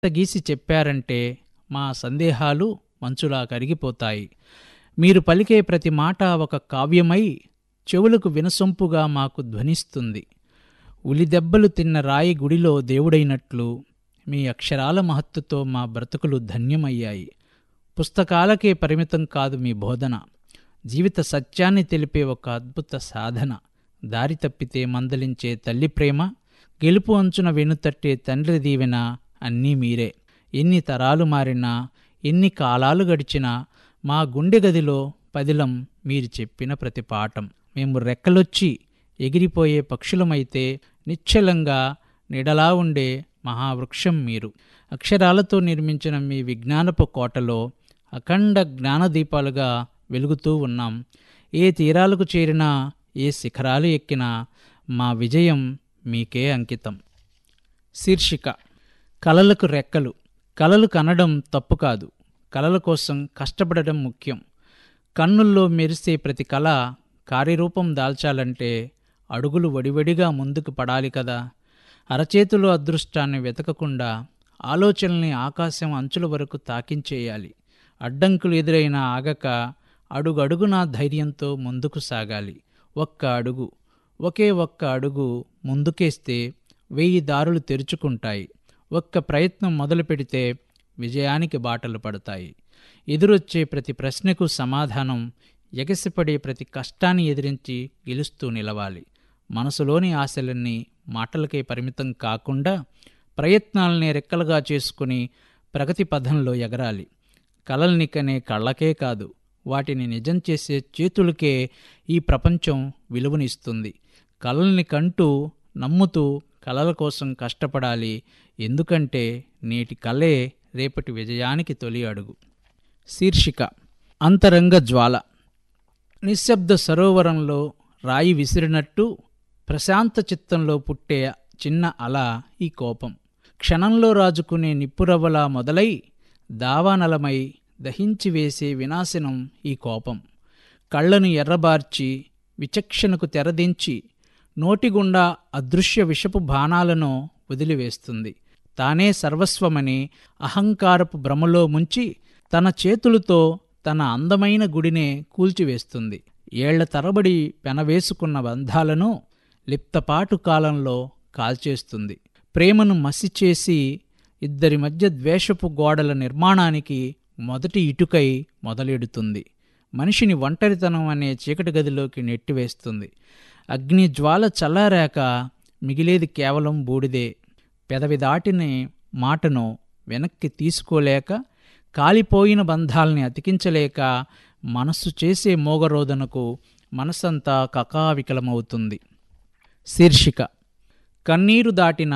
గీసి చెప్పారంటే మా సందేహాలు మంచులా కరిగిపోతాయి మీరు పలికే ప్రతి మాట ఒక కావ్యమై చెవులకు వినసొంపుగా మాకు ధ్వనిస్తుంది ఉలిదెబ్బలు తిన్న రాయి గుడిలో దేవుడైనట్లు మీ అక్షరాల మహత్తుతో మా బ్రతుకులు ధన్యమయ్యాయి పుస్తకాలకే పరిమితం కాదు మీ బోధన జీవిత సత్యాన్ని తెలిపే ఒక అద్భుత సాధన దారి తప్పితే మందలించే తల్లి ప్రేమ గెలుపు అంచున వెనుతట్టే తండ్రి దీవెన అన్నీ మీరే ఎన్ని తరాలు మారినా ఎన్ని కాలాలు గడిచినా మా గుండె గదిలో పదిలం మీరు చెప్పిన ప్రతి పాఠం మేము రెక్కలొచ్చి ఎగిరిపోయే పక్షులమైతే నిశ్చలంగా నిడలా ఉండే మహావృక్షం మీరు అక్షరాలతో నిర్మించిన మీ విజ్ఞానపు కోటలో అఖండ జ్ఞానదీపాలుగా వెలుగుతూ ఉన్నాం ఏ తీరాలకు చేరినా ఏ శిఖరాలు ఎక్కినా మా విజయం మీకే అంకితం శీర్షిక కలలకు రెక్కలు కలలు కనడం తప్పు కాదు కలల కోసం కష్టపడడం ముఖ్యం కన్నుల్లో మెరిసే ప్రతి కళ కార్యరూపం దాల్చాలంటే అడుగులు వడివడిగా ముందుకు పడాలి కదా అరచేతిలో అదృష్టాన్ని వెతకకుండా ఆలోచనల్ని ఆకాశం అంచుల వరకు తాకించేయాలి అడ్డంకులు ఎదురైనా ఆగక అడుగడుగునా ధైర్యంతో ముందుకు సాగాలి ఒక్క అడుగు ఒకే ఒక్క అడుగు ముందుకేస్తే వెయ్యి దారులు తెరుచుకుంటాయి ఒక్క ప్రయత్నం మొదలు పెడితే విజయానికి బాటలు పడతాయి ఎదురొచ్చే ప్రతి ప్రశ్నకు సమాధానం ఎగసిపడే ప్రతి కష్టాన్ని ఎదిరించి గెలుస్తూ నిలవాలి మనసులోని ఆశలన్నీ మాటలకే పరిమితం కాకుండా ప్రయత్నాలని రెక్కలుగా చేసుకుని ప్రగతి పథంలో ఎగరాలి కలల్ని కనే కళ్ళకే కాదు వాటిని నిజం చేసే చేతులకే ఈ ప్రపంచం విలువనిస్తుంది కలల్ని కంటూ నమ్ముతూ కలల కోసం కష్టపడాలి ఎందుకంటే నేటి కలే రేపటి విజయానికి తొలి అడుగు శీర్షిక అంతరంగ జ్వాల నిశ్శబ్ద సరోవరంలో రాయి విసిరినట్టు ప్రశాంత చిత్తంలో పుట్టే చిన్న అల ఈ కోపం క్షణంలో రాజుకునే నిప్పురవ్వలా మొదలై దావానలమై దహించి వేసే వినాశనం ఈ కోపం కళ్ళను ఎర్రబార్చి విచక్షణకు తెరదించి నోటిగుండా అదృశ్య విషపు బాణాలను వదిలివేస్తుంది తానే సర్వస్వమని అహంకారపు భ్రమలో ముంచి తన చేతులతో తన అందమైన గుడినే కూల్చివేస్తుంది ఏళ్ల తరబడి పెనవేసుకున్న బంధాలను లిప్తపాటు కాలంలో కాల్చేస్తుంది ప్రేమను మసిచేసి ఇద్దరి మధ్య ద్వేషపు గోడల నిర్మాణానికి మొదటి ఇటుకై మొదలెడుతుంది మనిషిని ఒంటరితనం అనే చీకటి గదిలోకి నెట్టివేస్తుంది అగ్ని జ్వాల చల్లారాక మిగిలేది కేవలం బూడిదే పెదవి దాటిన మాటను వెనక్కి తీసుకోలేక కాలిపోయిన బంధాల్ని అతికించలేక మనస్సు చేసే మోగరోదనకు మనసంతా కకావికలమవుతుంది శీర్షిక కన్నీరు దాటిన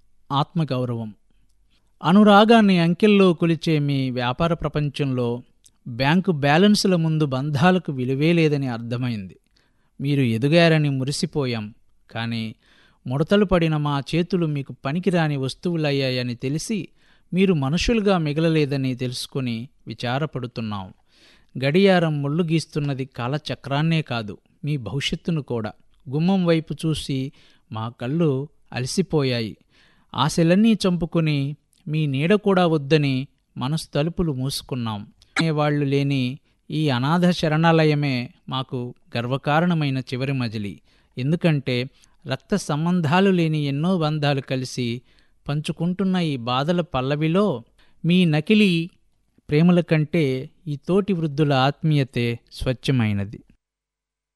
ఆత్మగౌరవం అనురాగాన్ని అంకెల్లో కొలిచే మీ వ్యాపార ప్రపంచంలో బ్యాంకు బ్యాలెన్సుల ముందు బంధాలకు విలువే లేదని అర్థమైంది మీరు ఎదుగారని మురిసిపోయాం కానీ ముడతలు పడిన మా చేతులు మీకు పనికిరాని వస్తువులయ్యాయని తెలిసి మీరు మనుషులుగా మిగలలేదని తెలుసుకుని విచారపడుతున్నాం గడియారం ముళ్ళు గీస్తున్నది కాలచక్రాన్నే కాదు మీ భవిష్యత్తును కూడా గుమ్మం వైపు చూసి మా కళ్ళు అలసిపోయాయి ఆశలన్నీ చంపుకుని మీ నీడ కూడా వద్దని మనసు తలుపులు మూసుకున్నాం అనేవాళ్లు లేని ఈ అనాథ శరణాలయమే మాకు గర్వకారణమైన చివరి మజిలి ఎందుకంటే రక్త సంబంధాలు లేని ఎన్నో బంధాలు కలిసి పంచుకుంటున్న ఈ బాధల పల్లవిలో మీ నకిలీ ప్రేమల కంటే ఈ తోటి వృద్ధుల ఆత్మీయతే స్వచ్ఛమైనది